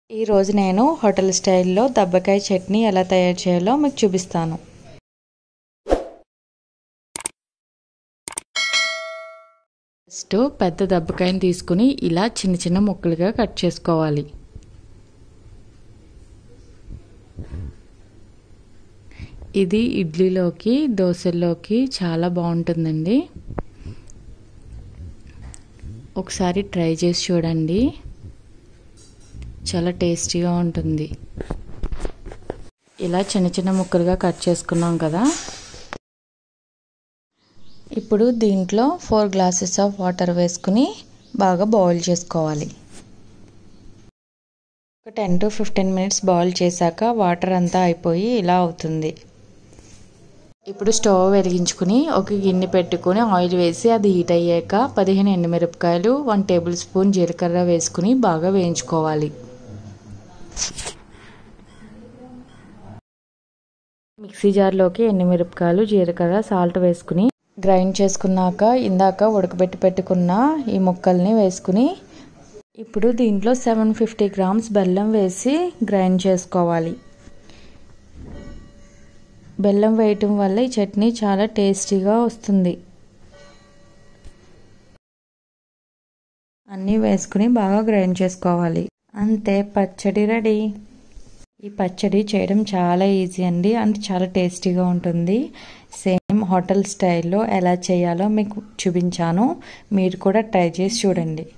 ఈరోజు నేను హోటల్ స్టైల్లో దబ్బకాయ చట్నీ ఎలా తయారు చేయాలో మీకు చూపిస్తాను ఫస్ట్ పెద్ద దబ్బకాయని తీసుకుని ఇలా చిన్న చిన్న ముక్కలుగా కట్ చేసుకోవాలి ఇది ఇడ్లీలోకి దోశల్లోకి చాలా బాగుంటుందండి ఒకసారి ట్రై చేసి చూడండి చాలా టేస్టీగా ఉంటుంది ఇలా చిన్న చిన్న ముక్కలుగా కట్ చేసుకున్నాం కదా ఇప్పుడు దీంట్లో ఫోర్ గ్లాసెస్ ఆఫ్ వాటర్ వేసుకుని బాగా బాయిల్ చేసుకోవాలి ఒక ten to fifteen minutes boil చేశాక వాటర్ అంతా అయిపోయి ఇలా అవుతుంది ఇప్పుడు స్టవ్ వెలిగించుకుని ఒక గిన్నె పెట్టుకుని ఆయిల్ వేసి అది హీట్ అయ్యాక పదిహేను ఎండుమిరపకాయలు వన్ టేబుల్ స్పూన్ జీలకర్ర వేసుకుని బాగా వేయించుకోవాలి మిక్సీ జార్లోకి ఎండుమిరపకాయలు జీలకర్ర సాల్ట్ వేసుకుని గ్రైండ్ చేసుకున్నాక ఇందాక ఉడకబెట్టి పెట్టుకున్న ఈ ముక్కల్ని వేసుకుని ఇప్పుడు దీంట్లో సెవెన్ ఫిఫ్టీ గ్రామ్స్ బెల్లం వేసి గ్రైండ్ చేసుకోవాలి బెల్లం వేయటం వల్ల ఈ చట్నీ చాలా టేస్టీగా వస్తుంది అన్నీ వేసుకుని బాగా గ్రైండ్ చేసుకోవాలి అంతే పచ్చడి రెడీ ఈ పచ్చడి చేయడం చాలా ఈజీ అండి అండ్ చాలా టేస్టీగా ఉంటుంది సేమ్ హోటల్ స్టైల్లో ఎలా చేయాలో మీకు చూపించాను మీరు కూడా ట్రై చేసి చూడండి